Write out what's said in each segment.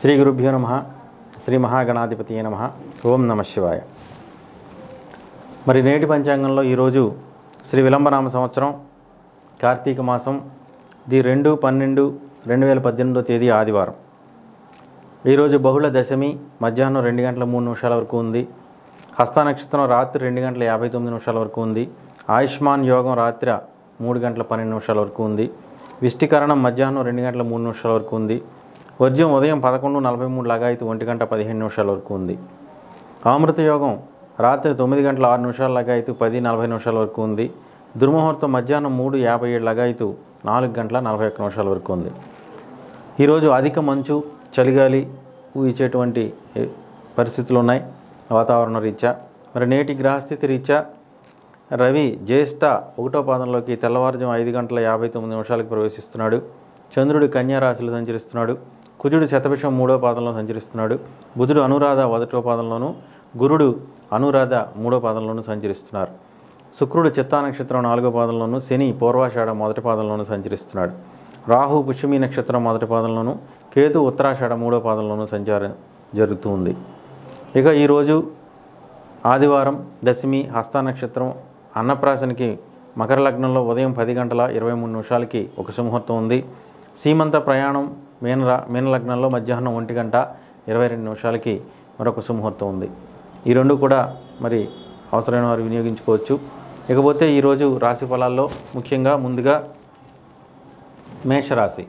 శ్రీ గురుభ్యో నమ శ్రీ మహాగణాధిపతి నమ ఓం నమ శివాయ మరి నేటి పంచాంగంలో ఈరోజు శ్రీ విలంబనామ సంవత్సరం కార్తీక మాసం ది రెండు పన్నెండు రెండు వేల పద్దెనిమిదో తేదీ ఆదివారం ఈరోజు బహుళ దశమి మధ్యాహ్నం రెండు గంటల మూడు నిమిషాల వరకు ఉంది హస్త నక్షత్రం రాత్రి రెండు గంటల యాభై తొమ్మిది నిమిషాల వరకు ఉంది ఆయుష్మాన్ యోగం రాత్రి మూడు గంటల పన్నెండు నిమిషాల వరకు ఉంది విష్టికరణం మధ్యాహ్నం రెండు గంటల మూడు నిమిషాల వరకు ఉంది వర్జ్యం ఉదయం పదకొండు నలభై మూడు లగాయతు ఒంటి గంట పదిహేను నిమిషాల వరకు ఉంది అమృత యోగం రాత్రి తొమ్మిది గంటల ఆరు నిమిషాల లగాయతు పది నలభై నిమిషాల వరకు ఉంది దుర్ముహూర్తం మధ్యాహ్నం మూడు యాభై ఏడు లగాయతు నాలుగు గంటల నలభై ఒక్క నిమిషాల వరకు ఉంది ఈరోజు అధిక మంచు చలిగాలి ఊహించేటువంటి ఏ, పరిస్థితులు ఉన్నాయి వాతావరణ రీత్యా మరి నేటి గ్రహస్థితి రీత్యా రవి జ్యేష్ఠ ఒకటో పాదంలోకి తెల్లవారుజాము ఐదు గంటల యాభై తొమ్మిది నిమిషాలకు ప్రవేశిస్తున్నాడు చంద్రుడు కన్యా రాశిలో సంచరిస్తున్నాడు కుజుడు శతభిషం మూడో పాదంలో సంచరిస్తున్నాడు బుధుడు అనురాధ ఒకటో పాదంలోను గురుడు అనురాధ మూడో పాదంలోనూ సంచరిస్తున్నారు శుక్రుడు చిత్తా నక్షత్రం నాలుగో పాదంలోను శని పూర్వాషాఢ మొదటి పాదంలోనూ సంచరిస్తున్నాడు రాహు పుష్యమి నక్షత్రం మొదటి పాదంలోను కేతు ఉత్తరాషాఢ మూడో పాదంలోనూ సంచారం జరుగుతూ ఉంది ఇక ఈరోజు ఆదివారం దశమి హస్త నక్షత్రం అన్నప్రాసనకి మకర లగ్నంలో ఉదయం పది గంటల ఇరవై మూడు నిమిషాలకి ఒక సుముహూర్తం ఉంది సీమంత ప్రయాణం మీన మీన లగ్నంలో మధ్యాహ్నం ఒంటి గంట ఇరవై రెండు నిమిషాలకి మరొక సుముహూర్తం ఉంది ఈ రెండు కూడా మరి అవసరమైన వారు వినియోగించుకోవచ్చు ఇకపోతే ఈరోజు రాశి ఫలాల్లో ముఖ్యంగా ముందుగా మేషరాశి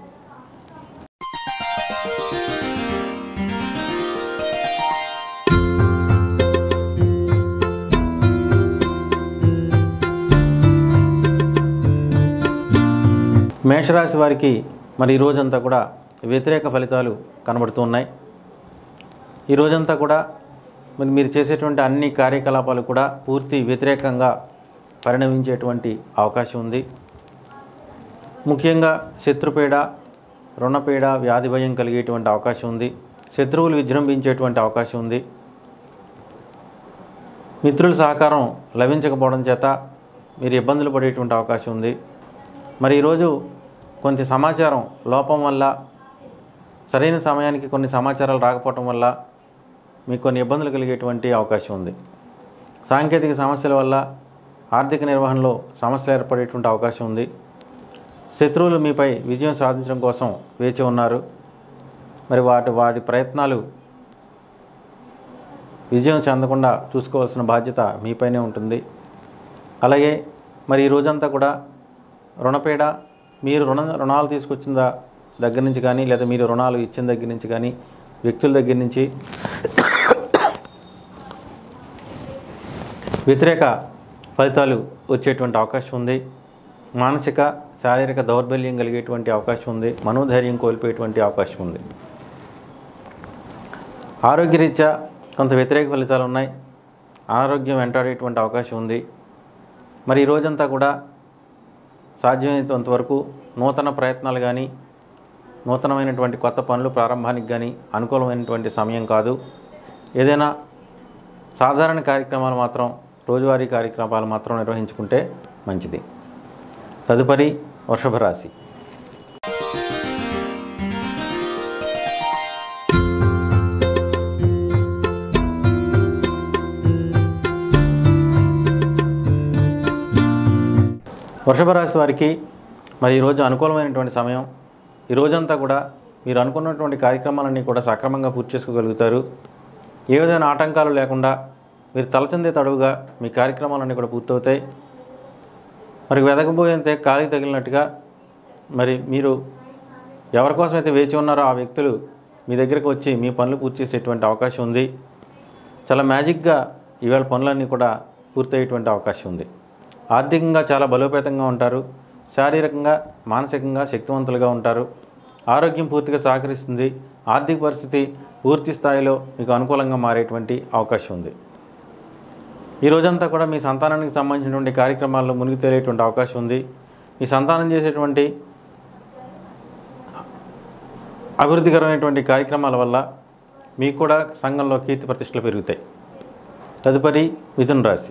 మేషరాశి వారికి మరి ఈ రోజంతా కూడా వ్యతిరేక ఫలితాలు కనబడుతూ ఉన్నాయి ఈ రోజంతా కూడా మరి మీరు చేసేటువంటి అన్ని కార్యకలాపాలు కూడా పూర్తి వ్యతిరేకంగా పరిణమించేటువంటి అవకాశం ఉంది ముఖ్యంగా శత్రుపీడ రుణపీడ వ్యాధి భయం కలిగేటువంటి అవకాశం ఉంది శత్రువులు విజృంభించేటువంటి అవకాశం ఉంది మిత్రుల సహకారం లభించకపోవడం చేత మీరు ఇబ్బందులు పడేటువంటి అవకాశం ఉంది మరి ఈరోజు కొంత సమాచారం లోపం వల్ల సరైన సమయానికి కొన్ని సమాచారాలు రాకపోవటం వల్ల మీకు కొన్ని ఇబ్బందులు కలిగేటువంటి అవకాశం ఉంది సాంకేతిక సమస్యల వల్ల ఆర్థిక నిర్వహణలో సమస్యలు ఏర్పడేటువంటి అవకాశం ఉంది శత్రువులు మీపై విజయం సాధించడం కోసం వేచి ఉన్నారు మరి వాటి వాటి ప్రయత్నాలు విజయం చెందకుండా చూసుకోవాల్సిన బాధ్యత మీపైనే ఉంటుంది అలాగే మరి ఈ రోజంతా కూడా రుణపీడ మీరు రుణ రుణాలు తీసుకొచ్చిన దా- దగ్గర నుంచి కానీ లేదా మీరు రుణాలు ఇచ్చిన దగ్గర నుంచి కానీ వ్యక్తుల దగ్గర నుంచి వ్యతిరేక ఫలితాలు వచ్చేటువంటి అవకాశం ఉంది మానసిక శారీరక దౌర్బల్యం కలిగేటువంటి అవకాశం ఉంది మనోధైర్యం కోల్పోయేటువంటి అవకాశం ఉంది ఆరోగ్యరీత్యా కొంత వ్యతిరేక ఫలితాలు ఉన్నాయి అనారోగ్యం వెంటాడేటువంటి అవకాశం ఉంది మరి ఈ రోజంతా కూడా సాధ్యమైనంత వరకు నూతన ప్రయత్నాలు కానీ నూతనమైనటువంటి కొత్త పనులు ప్రారంభానికి కానీ అనుకూలమైనటువంటి సమయం కాదు ఏదైనా సాధారణ కార్యక్రమాలు మాత్రం రోజువారీ కార్యక్రమాలు మాత్రం నిర్వహించుకుంటే మంచిది తదుపరి వృషభ రాశి వృషభ రాశి వారికి మరి ఈరోజు అనుకూలమైనటువంటి సమయం ఈ రోజంతా కూడా మీరు అనుకున్నటువంటి కార్యక్రమాలన్నీ కూడా సక్రమంగా పూర్తి చేసుకోగలుగుతారు ఏ విధమైన ఆటంకాలు లేకుండా మీరు తలచందే తడువుగా మీ కార్యక్రమాలన్నీ కూడా పూర్తవుతాయి మరి వెదకబోయేంతే కాలికి తగిలినట్టుగా మరి మీరు ఎవరి కోసమైతే వేచి ఉన్నారో ఆ వ్యక్తులు మీ దగ్గరకు వచ్చి మీ పనులు పూర్తి చేసేటువంటి అవకాశం ఉంది చాలా మ్యాజిక్గా ఈవేళ పనులన్నీ కూడా పూర్తయ్యేటువంటి అవకాశం ఉంది ఆర్థికంగా చాలా బలోపేతంగా ఉంటారు శారీరకంగా మానసికంగా శక్తివంతులుగా ఉంటారు ఆరోగ్యం పూర్తిగా సహకరిస్తుంది ఆర్థిక పరిస్థితి పూర్తి స్థాయిలో మీకు అనుకూలంగా మారేటువంటి అవకాశం ఉంది ఈ రోజంతా కూడా మీ సంతానానికి సంబంధించినటువంటి కార్యక్రమాల్లో మునిగి తేలేటువంటి అవకాశం ఉంది మీ సంతానం చేసేటువంటి అభివృద్ధికరమైనటువంటి కార్యక్రమాల వల్ల మీకు కూడా సంఘంలో కీర్తి ప్రతిష్టలు పెరుగుతాయి తదుపరి మిథున రాశి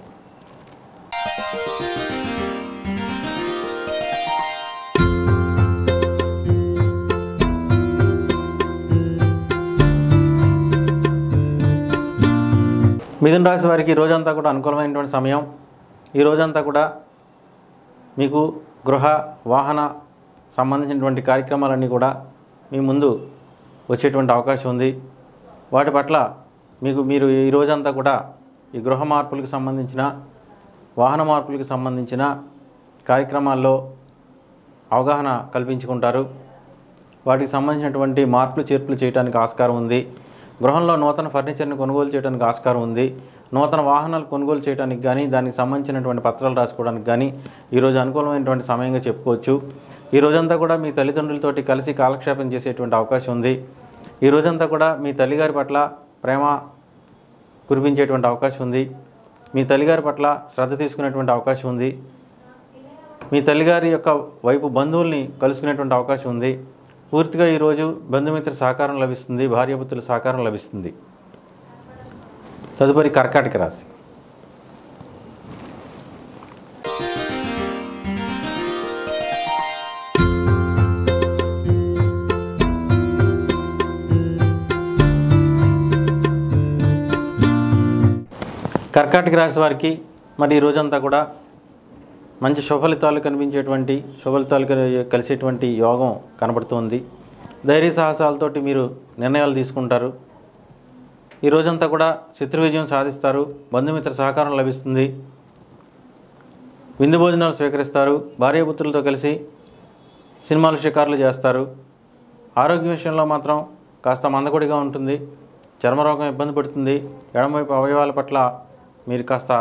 మిథున రాశి వారికి ఈ రోజంతా కూడా అనుకూలమైనటువంటి సమయం ఈ రోజంతా కూడా మీకు గృహ వాహన సంబంధించినటువంటి కార్యక్రమాలన్నీ కూడా మీ ముందు వచ్చేటువంటి అవకాశం ఉంది వాటి పట్ల మీకు మీరు ఈ రోజంతా కూడా ఈ గృహ మార్పులకు సంబంధించిన వాహన మార్పులకు సంబంధించిన కార్యక్రమాల్లో అవగాహన కల్పించుకుంటారు వాటికి సంబంధించినటువంటి మార్పులు చేర్పులు చేయడానికి ఆస్కారం ఉంది గృహంలో నూతన ఫర్నిచర్ని కొనుగోలు చేయడానికి ఆస్కారం ఉంది నూతన వాహనాలు కొనుగోలు చేయడానికి కానీ దానికి సంబంధించినటువంటి పత్రాలు రాసుకోవడానికి కానీ ఈరోజు అనుకూలమైనటువంటి సమయంగా చెప్పుకోవచ్చు ఈ రోజంతా కూడా మీ తల్లిదండ్రులతోటి కలిసి కాలక్షేపం చేసేటువంటి అవకాశం ఉంది ఈ రోజంతా కూడా మీ తల్లిగారి పట్ల ప్రేమ కురిపించేటువంటి అవకాశం ఉంది మీ తల్లిగారి పట్ల శ్రద్ధ తీసుకునేటువంటి అవకాశం ఉంది మీ తల్లిగారి యొక్క వైపు బంధువుల్ని కలుసుకునేటువంటి అవకాశం ఉంది పూర్తిగా ఈరోజు బంధుమిత్ర సహకారం లభిస్తుంది భార్యాపుత్రుల సహకారం లభిస్తుంది తదుపరి కర్కాటక రాశి కర్కాటక రాశి వారికి మరి ఈ రోజంతా కూడా మంచి శుభలితాలు కనిపించేటువంటి శుభలితాలు కలి- కలిసేటువంటి యోగం కనబడుతుంది ధైర్య సాహసాలతోటి మీరు నిర్ణయాలు తీసుకుంటారు ఈ రోజంతా కూడా శత్రు విజయం సాధిస్తారు బంధుమిత్ర సహకారం లభిస్తుంది విందు భోజనాలు స్వీకరిస్తారు భార్యాపుత్రులతో కలిసి సినిమాలు షికారులు చేస్తారు ఆరోగ్య విషయంలో మాత్రం కాస్త మందకొడిగా ఉంటుంది చర్మరోగం ఇబ్బంది పడుతుంది ఎడమవైపు అవయవాల పట్ల మీరు కాస్త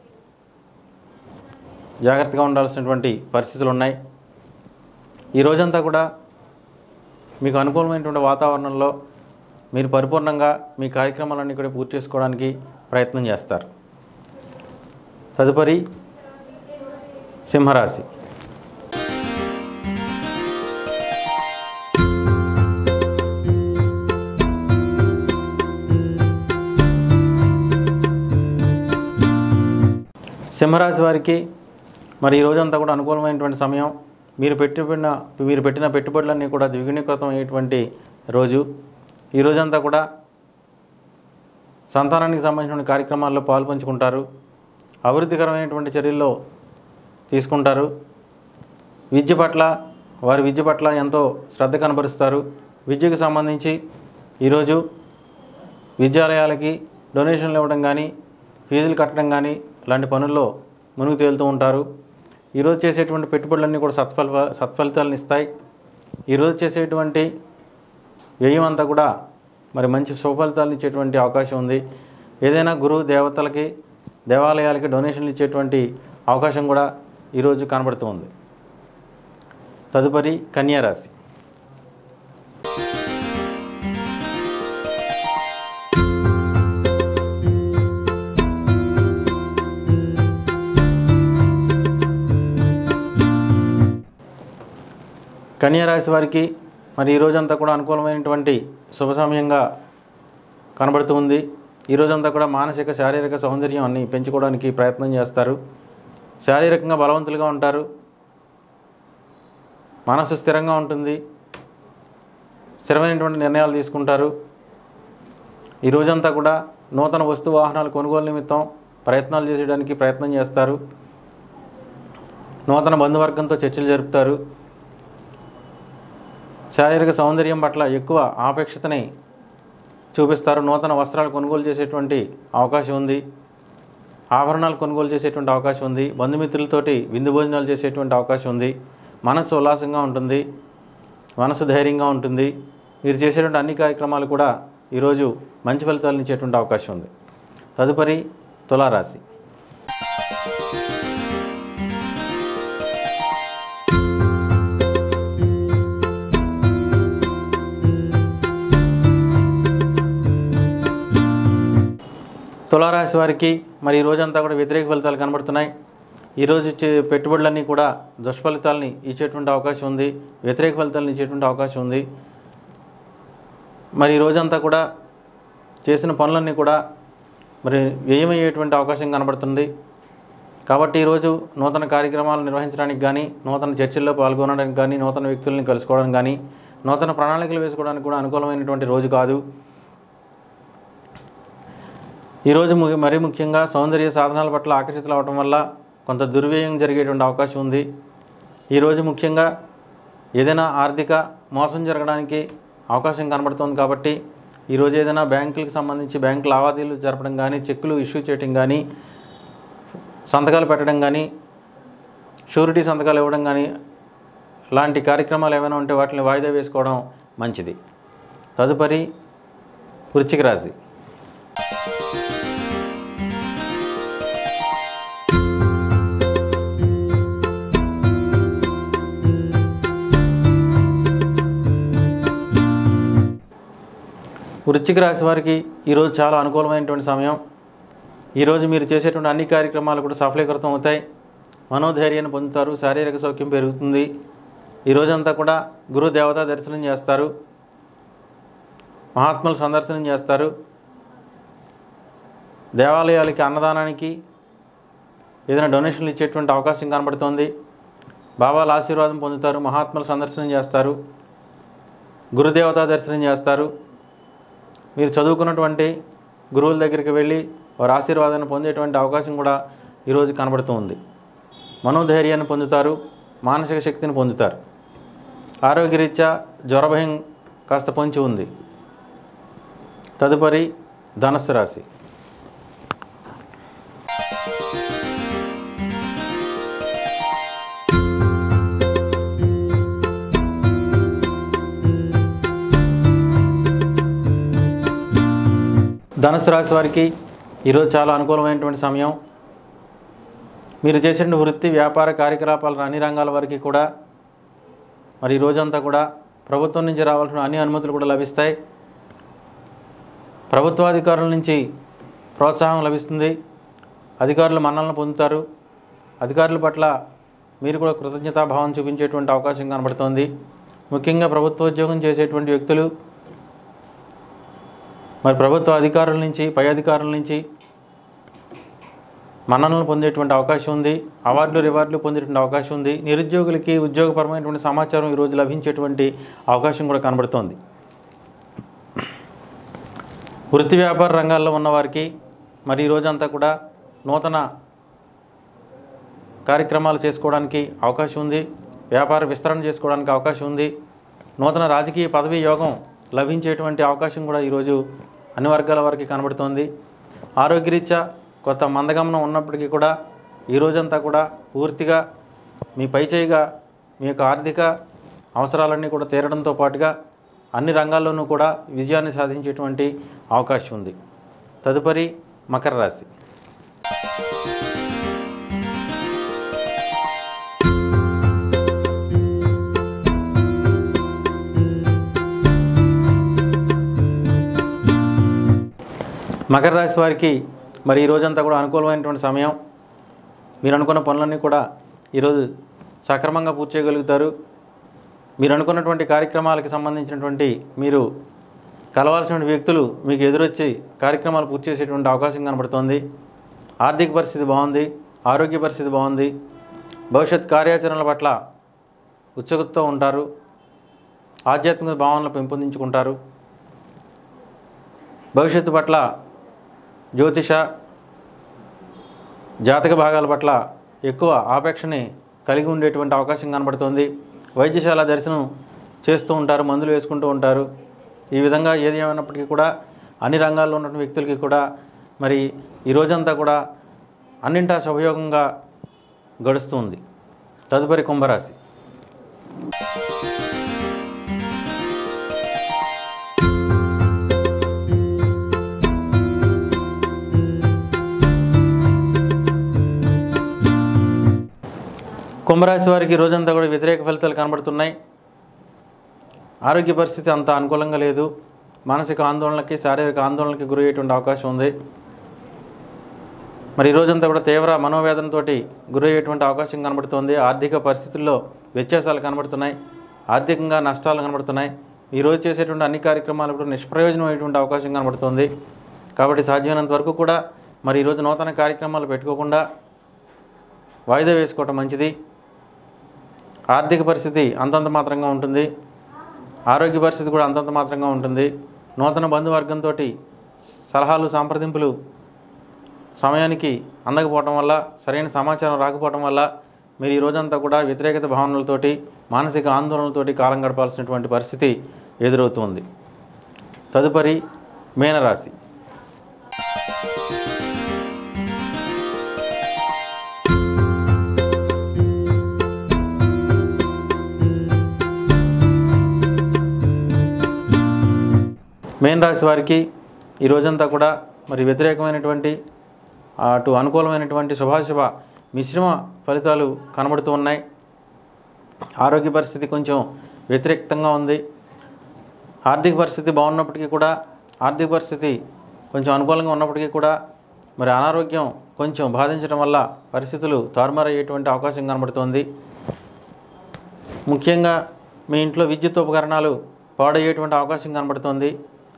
జాగ్రత్తగా ఉండాల్సినటువంటి పరిస్థితులు ఉన్నాయి ఈ రోజంతా కూడా మీకు అనుకూలమైనటువంటి వాతావరణంలో మీరు పరిపూర్ణంగా మీ కార్యక్రమాలన్నీ కూడా పూర్తి చేసుకోవడానికి ప్రయత్నం చేస్తారు తదుపరి సింహరాశి సింహరాశి వారికి మరి ఈ రోజంతా కూడా అనుకూలమైనటువంటి సమయం మీరు పెట్టిన మీరు పెట్టిన పెట్టుబడులన్నీ కూడా ద్విగుణీకృతం అయ్యేటువంటి రోజు ఈ రోజంతా కూడా సంతానానికి సంబంధించిన కార్యక్రమాల్లో పాల్పంచుకుంటారు అభివృద్ధికరమైనటువంటి చర్యల్లో తీసుకుంటారు విద్య పట్ల వారి విద్య పట్ల ఎంతో శ్రద్ధ కనబరుస్తారు విద్యకు సంబంధించి ఈరోజు విద్యాలయాలకి డొనేషన్లు ఇవ్వడం కానీ ఫీజులు కట్టడం కానీ ఇలాంటి పనుల్లో మునుగు తేలుతూ ఉంటారు ఈరోజు చేసేటువంటి పెట్టుబడులన్నీ కూడా సత్ఫల సత్ఫలితాలను ఇస్తాయి ఈరోజు చేసేటువంటి వ్యయం అంతా కూడా మరి మంచి సుఫలితాలను ఇచ్చేటువంటి అవకాశం ఉంది ఏదైనా గురువు దేవతలకి దేవాలయాలకి డొనేషన్లు ఇచ్చేటువంటి అవకాశం కూడా ఈరోజు కనబడుతూ ఉంది తదుపరి కన్యారాశి కన్యారాశి వారికి మరి ఈ రోజంతా కూడా అనుకూలమైనటువంటి శుభ సమయంగా కనబడుతూ ఉంది ఈ రోజంతా కూడా మానసిక శారీరక సౌందర్యం అన్ని పెంచుకోవడానికి ప్రయత్నం చేస్తారు శారీరకంగా బలవంతులుగా ఉంటారు మనసు స్థిరంగా ఉంటుంది స్థిరమైనటువంటి నిర్ణయాలు తీసుకుంటారు ఈ రోజంతా కూడా నూతన వస్తు వాహనాల కొనుగోలు నిమిత్తం ప్రయత్నాలు చేసేయడానికి ప్రయత్నం చేస్తారు నూతన బంధువర్గంతో చర్చలు జరుపుతారు శారీరక సౌందర్యం పట్ల ఎక్కువ ఆపేక్షతని చూపిస్తారు నూతన వస్త్రాలు కొనుగోలు చేసేటువంటి అవకాశం ఉంది ఆభరణాలు కొనుగోలు చేసేటువంటి అవకాశం ఉంది బంధుమిత్రులతోటి విందు భోజనాలు చేసేటువంటి అవకాశం ఉంది మనస్సు ఉల్లాసంగా ఉంటుంది మనసు ధైర్యంగా ఉంటుంది మీరు చేసేటువంటి అన్ని కార్యక్రమాలు కూడా ఈరోజు మంచి ఫలితాలను ఇచ్చేటువంటి అవకాశం ఉంది తదుపరి తులారాశి తులారాశి వారికి మరి ఈ రోజంతా కూడా వ్యతిరేక ఫలితాలు కనబడుతున్నాయి ఈరోజు ఇచ్చే పెట్టుబడులన్నీ కూడా దుష్ఫలితాలని ఇచ్చేటువంటి అవకాశం ఉంది వ్యతిరేక ఫలితాలను ఇచ్చేటువంటి అవకాశం ఉంది మరి ఈ రోజంతా కూడా చేసిన పనులన్నీ కూడా మరి వ్యయమయ్యేటువంటి అవకాశం కనబడుతుంది కాబట్టి ఈరోజు నూతన కార్యక్రమాలు నిర్వహించడానికి కానీ నూతన చర్చల్లో పాల్గొనడానికి కానీ నూతన వ్యక్తుల్ని కలుసుకోవడానికి కానీ నూతన ప్రణాళికలు వేసుకోవడానికి కూడా అనుకూలమైనటువంటి రోజు కాదు ఈరోజు ము- మరీ ముఖ్యంగా సౌందర్య సాధనాల పట్ల ఆకర్షితులు అవడం వల్ల కొంత దుర్వ్యయం జరిగేటువంటి అవకాశం ఉంది ఈరోజు ముఖ్యంగా ఏదైనా ఆర్థిక మోసం జరగడానికి అవకాశం కనబడుతుంది కాబట్టి ఈరోజు ఏదైనా బ్యాంకులకు సంబంధించి బ్యాంకు లావాదేవీలు జరపడం కానీ చెక్కులు ఇష్యూ చేయడం కానీ సంతకాలు పెట్టడం కానీ షూరిటీ సంతకాలు ఇవ్వడం కానీ లాంటి కార్యక్రమాలు ఏమైనా ఉంటే వాటిని వాయిదా వేసుకోవడం మంచిది తదుపరి వృశ్చిక రాశి వృశ్చిక రాశి వారికి ఈరోజు చాలా అనుకూలమైనటువంటి సమయం ఈరోజు మీరు చేసేటువంటి అన్ని కార్యక్రమాలు కూడా సఫలీకృతం అవుతాయి మనోధైర్యాన్ని పొందుతారు శారీరక సౌఖ్యం పెరుగుతుంది ఈ రోజంతా కూడా గురు దేవతా దర్శనం చేస్తారు మహాత్ముల సందర్శనం చేస్తారు దేవాలయాలకి అన్నదానానికి ఏదైనా డొనేషన్లు ఇచ్చేటువంటి అవకాశం కనబడుతోంది బాబాల ఆశీర్వాదం పొందుతారు మహాత్ముల సందర్శనం చేస్తారు గురుదేవతా దర్శనం చేస్తారు మీరు చదువుకున్నటువంటి గురువుల దగ్గరికి వెళ్ళి వారి ఆశీర్వాదాన్ని పొందేటువంటి అవకాశం కూడా ఈరోజు కనబడుతూ ఉంది మనోధైర్యాన్ని పొందుతారు మానసిక శక్తిని పొందుతారు ఆరోగ్యరీత్యా జ్వరభయం కాస్త పొంచి ఉంది తదుపరి ధనస్సు రాశి ధనుసు రాశి వారికి ఈరోజు చాలా అనుకూలమైనటువంటి సమయం మీరు చేసిన వృత్తి వ్యాపార కార్యకలాపాల అన్ని రంగాల వారికి కూడా మరి ఈ రోజంతా కూడా ప్రభుత్వం నుంచి రావాల్సిన అన్ని అనుమతులు కూడా లభిస్తాయి ప్రభుత్వాధికారుల నుంచి ప్రోత్సాహం లభిస్తుంది అధికారులు మన్నలను పొందుతారు అధికారుల పట్ల మీరు కూడా కృతజ్ఞతాభావం చూపించేటువంటి అవకాశం కనబడుతోంది ముఖ్యంగా ప్రభుత్వ ఉద్యోగం చేసేటువంటి వ్యక్తులు మరి ప్రభుత్వ అధికారుల నుంచి పై అధికారుల నుంచి మన్ననలు పొందేటువంటి అవకాశం ఉంది అవార్డులు రివార్డులు పొందేటువంటి అవకాశం ఉంది నిరుద్యోగులకి ఉద్యోగపరమైనటువంటి సమాచారం ఈరోజు లభించేటువంటి అవకాశం కూడా కనబడుతోంది వృత్తి వ్యాపార రంగాల్లో ఉన్నవారికి మరి ఈ రోజంతా కూడా నూతన కార్యక్రమాలు చేసుకోవడానికి అవకాశం ఉంది వ్యాపార విస్తరణ చేసుకోవడానికి అవకాశం ఉంది నూతన రాజకీయ పదవీ యోగం లభించేటువంటి అవకాశం కూడా ఈరోజు అన్ని వర్గాల వారికి కనబడుతోంది ఆరోగ్యరీత్యా కొత్త మందగమనం ఉన్నప్పటికీ కూడా ఈ రోజంతా కూడా పూర్తిగా మీ పైచేయిగా మీ యొక్క ఆర్థిక అవసరాలన్నీ కూడా తీరడంతో పాటుగా అన్ని రంగాల్లోనూ కూడా విజయాన్ని సాధించేటువంటి అవకాశం ఉంది తదుపరి మకర రాశి మకర రాశి వారికి మరి ఈ రోజంతా కూడా అనుకూలమైనటువంటి సమయం మీరు అనుకున్న పనులన్నీ కూడా ఈరోజు సక్రమంగా పూర్తి చేయగలుగుతారు మీరు అనుకున్నటువంటి కార్యక్రమాలకు సంబంధించినటువంటి మీరు కలవాల్సిన వ్యక్తులు మీకు ఎదురొచ్చి కార్యక్రమాలు పూర్తి చేసేటువంటి అవకాశం కనబడుతోంది ఆర్థిక పరిస్థితి బాగుంది ఆరోగ్య పరిస్థితి బాగుంది భవిష్యత్ కార్యాచరణల పట్ల ఉత్సుకతతో ఉంటారు ఆధ్యాత్మిక భావనలు పెంపొందించుకుంటారు భవిష్యత్తు పట్ల జ్యోతిష జాతక భాగాల పట్ల ఎక్కువ ఆపేక్షని కలిగి ఉండేటువంటి అవకాశం కనబడుతుంది వైద్యశాల దర్శనం చేస్తూ ఉంటారు మందులు వేసుకుంటూ ఉంటారు ఈ విధంగా ఏది ఏమైనప్పటికీ కూడా అన్ని రంగాల్లో ఉన్న వ్యక్తులకి కూడా మరి ఈ రోజంతా కూడా అన్నింటా శుభయోగంగా గడుస్తుంది తదుపరి కుంభరాశి కుంభరాశి వారికి ఈ రోజంతా కూడా వ్యతిరేక ఫలితాలు కనబడుతున్నాయి ఆరోగ్య పరిస్థితి అంత అనుకూలంగా లేదు మానసిక ఆందోళనకి శారీరక ఆందోళనకి గురయ్యేటువంటి అవకాశం ఉంది మరి ఈ రోజంతా కూడా తీవ్ర మనోవేదనతో గురయ్యేటువంటి అవకాశం కనబడుతోంది ఆర్థిక పరిస్థితుల్లో వ్యత్యాసాలు కనబడుతున్నాయి ఆర్థికంగా నష్టాలు కనబడుతున్నాయి ఈ రోజు చేసేటువంటి అన్ని కార్యక్రమాలు కూడా నిష్ప్రయోజనమైనటువంటి అవకాశం కనబడుతోంది కాబట్టి సాధ్యమైనంత వరకు కూడా మరి ఈరోజు నూతన కార్యక్రమాలు పెట్టుకోకుండా వాయిదా వేసుకోవటం మంచిది ఆర్థిక పరిస్థితి అంతంత మాత్రంగా ఉంటుంది ఆరోగ్య పరిస్థితి కూడా అంతంత మాత్రంగా ఉంటుంది నూతన బంధువర్గంతో సలహాలు సంప్రదింపులు సమయానికి అందకపోవటం వల్ల సరైన సమాచారం రాకపోవటం వల్ల మీరు ఈ రోజంతా కూడా వ్యతిరేకత భావనలతోటి మానసిక ఆందోళనలతోటి కాలం గడపాల్సినటువంటి పరిస్థితి ఎదురవుతుంది తదుపరి మేనరాశి మేన్ రాశి వారికి ఈ రోజంతా కూడా మరి వ్యతిరేకమైనటువంటి అటు అనుకూలమైనటువంటి శుభాశుభ మిశ్రమ ఫలితాలు కనబడుతూ ఉన్నాయి ఆరోగ్య పరిస్థితి కొంచెం వ్యతిరేక్తంగా ఉంది ఆర్థిక పరిస్థితి బాగున్నప్పటికీ కూడా ఆర్థిక పరిస్థితి కొంచెం అనుకూలంగా ఉన్నప్పటికీ కూడా మరి అనారోగ్యం కొంచెం బాధించడం వల్ల పరిస్థితులు తారుమారయ్యేటువంటి అవకాశం కనబడుతోంది ముఖ్యంగా మీ ఇంట్లో విద్యుత్ ఉపకరణాలు పాడయ్యేటువంటి అవకాశం కనబడుతోంది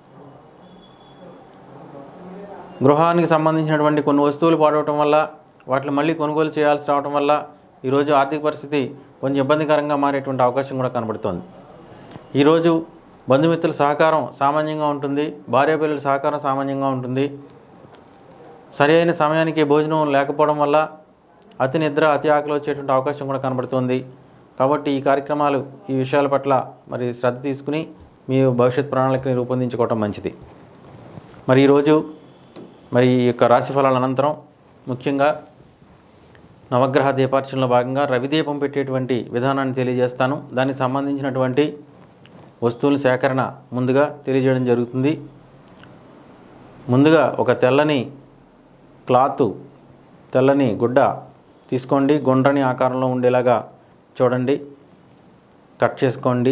గృహానికి సంబంధించినటువంటి కొన్ని వస్తువులు పాడవటం వల్ల వాటిని మళ్ళీ కొనుగోలు చేయాల్సి రావడం వల్ల ఈరోజు ఆర్థిక పరిస్థితి కొంచెం ఇబ్బందికరంగా మారేటువంటి అవకాశం కూడా కనబడుతోంది ఈరోజు బంధుమిత్రుల సహకారం సామాన్యంగా ఉంటుంది భార్యాపిల్లల సహకారం సామాన్యంగా ఉంటుంది సరైన సమయానికి భోజనం లేకపోవడం వల్ల అతి నిద్ర అతి ఆకలి వచ్చేటువంటి అవకాశం కూడా కనబడుతుంది కాబట్టి ఈ కార్యక్రమాలు ఈ విషయాల పట్ల మరి శ్రద్ధ తీసుకుని మీ భవిష్యత్ ప్రణాళికని రూపొందించుకోవటం మంచిది మరి ఈరోజు మరి ఈ యొక్క రాశి ఫలాల అనంతరం ముఖ్యంగా నవగ్రహ దీపార్చనలో భాగంగా రవిదీపం పెట్టేటువంటి విధానాన్ని తెలియజేస్తాను దానికి సంబంధించినటువంటి వస్తువుల సేకరణ ముందుగా తెలియజేయడం జరుగుతుంది ముందుగా ఒక తెల్లని క్లాత్ తెల్లని గుడ్డ తీసుకోండి గుండ్రని ఆకారంలో ఉండేలాగా చూడండి కట్ చేసుకోండి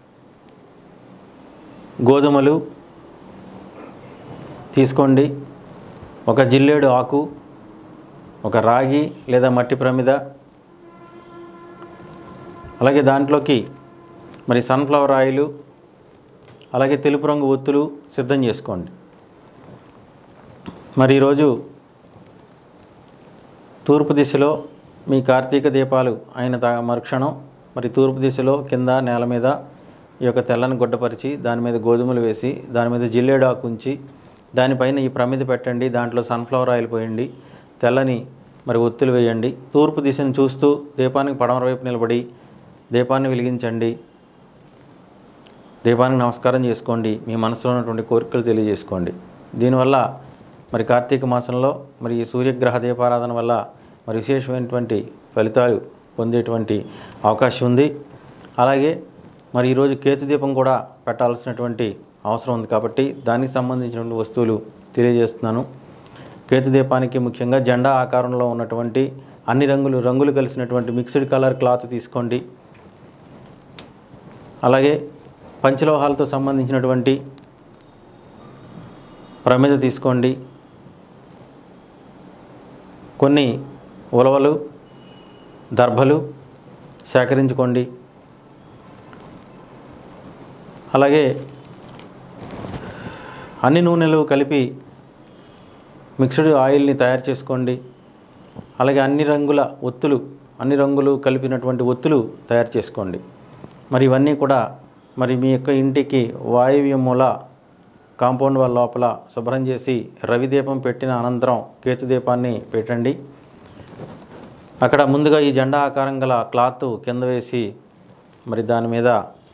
గోధుమలు తీసుకోండి ఒక జిల్లేడు ఆకు ఒక రాగి లేదా మట్టి ప్రమిద అలాగే దాంట్లోకి మరి సన్ఫ్లవర్ ఆయిల్ అలాగే తెలుపు రంగు ఒత్తులు సిద్ధం చేసుకోండి మరి ఈరోజు తూర్పు దిశలో మీ కార్తీక దీపాలు అయిన తా మరుక్షణం మరి తూర్పు దిశలో కింద నేల మీద ఈ యొక్క తెల్లని గుడ్డపరిచి దాని మీద గోధుమలు వేసి దాని మీద జిల్లేడు ఆకు ఉంచి దానిపైన ఈ ప్రమిద పెట్టండి దాంట్లో సన్ఫ్లవర్ ఆయిల్ పోయండి తెల్లని మరి ఒత్తులు వేయండి తూర్పు దిశను చూస్తూ దీపానికి పడమర వైపు నిలబడి దీపాన్ని వెలిగించండి దీపానికి నమస్కారం చేసుకోండి మీ మనసులో ఉన్నటువంటి కోరికలు తెలియజేసుకోండి దీనివల్ల మరి కార్తీక మాసంలో మరి ఈ సూర్యగ్రహ దీపారాధన వల్ల మరి విశేషమైనటువంటి ఫలితాలు పొందేటువంటి అవకాశం ఉంది అలాగే మరి ఈరోజు కేతు దీపం కూడా పెట్టాల్సినటువంటి అవసరం ఉంది కాబట్టి దానికి సంబంధించినటువంటి వస్తువులు తెలియజేస్తున్నాను కేతు దీపానికి ముఖ్యంగా జెండా ఆకారంలో ఉన్నటువంటి అన్ని రంగులు రంగులు కలిసినటువంటి మిక్స్డ్ కలర్ క్లాత్ తీసుకోండి అలాగే పంచలోహాలతో సంబంధించినటువంటి ప్రమిద తీసుకోండి కొన్ని ఉలవలు దర్భలు సేకరించుకోండి అలాగే అన్ని నూనెలు కలిపి మిక్స్డ్ ఆయిల్ని తయారు చేసుకోండి అలాగే అన్ని రంగుల ఒత్తులు అన్ని రంగులు కలిపినటువంటి ఒత్తులు తయారు చేసుకోండి మరి ఇవన్నీ కూడా మరి మీ యొక్క ఇంటికి వాయువ్య మూల కాంపౌండ్ వాళ్ళ లోపల శుభ్రం చేసి రవి దీపం పెట్టిన అనంతరం కేతు దీపాన్ని పెట్టండి అక్కడ ముందుగా ఈ జెండా ఆకారం గల క్లాత్ కింద వేసి మరి దాని మీద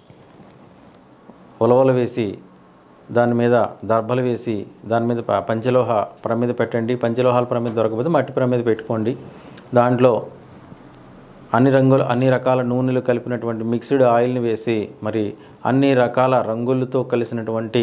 ఉలవలు వేసి దాని మీద దర్భలు వేసి దాని మీద ప- పంచలోహ ప్రమిద పెట్టండి పంచలోహాల ప్రమిద దొరకకపోతే మట్టి ప్రమిద పెట్టుకోండి దాంట్లో అన్ని రంగులు అన్ని రకాల నూనెలు కలిపినటువంటి మిక్స్డ్ ఆయిల్ని వేసి మరి అన్ని రకాల రంగులతో కలిసినటువంటి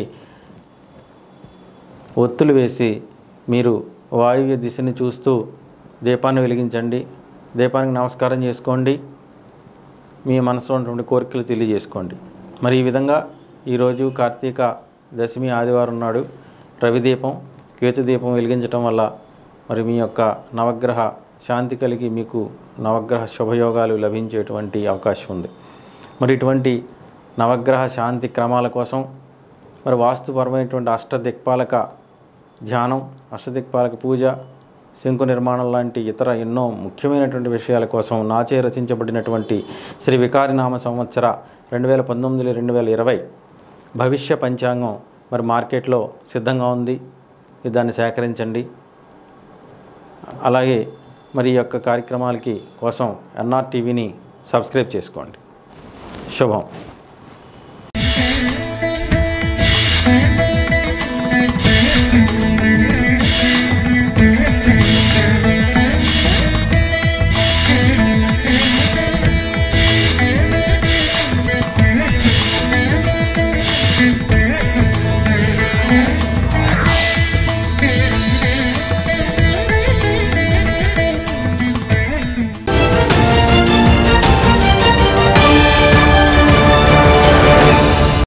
ఒత్తులు వేసి మీరు వాయువ్య దిశని చూస్తూ దీపాన్ని వెలిగించండి దీపానికి నమస్కారం చేసుకోండి మీ మనసులో ఉన్నటువంటి కోరికలు తెలియజేసుకోండి మరి ఈ విధంగా ఈరోజు కార్తీక దశమి ఆదివారం నాడు రవిదీపం కేతుదీపం వెలిగించటం వల్ల మరి మీ యొక్క నవగ్రహ శాంతి కలిగి మీకు నవగ్రహ శుభయోగాలు లభించేటువంటి అవకాశం ఉంది మరి ఇటువంటి నవగ్రహ శాంతి క్రమాల కోసం మరి వాస్తుపరమైనటువంటి అష్టదిక్పాలక ధ్యానం అష్టదిక్పాలక పూజ శంకు నిర్మాణం లాంటి ఇతర ఎన్నో ముఖ్యమైనటువంటి విషయాల కోసం నాచే రచించబడినటువంటి శ్రీ వికారినామ సంవత్సర రెండు వేల పంతొమ్మిది రెండు వేల ఇరవై భవిష్య పంచాంగం మరి మార్కెట్లో సిద్ధంగా ఉంది మీరు దాన్ని సేకరించండి అలాగే మరి ఈ యొక్క కార్యక్రమాలకి కోసం ఎన్ఆర్ టీవీని సబ్స్క్రైబ్ చేసుకోండి శుభం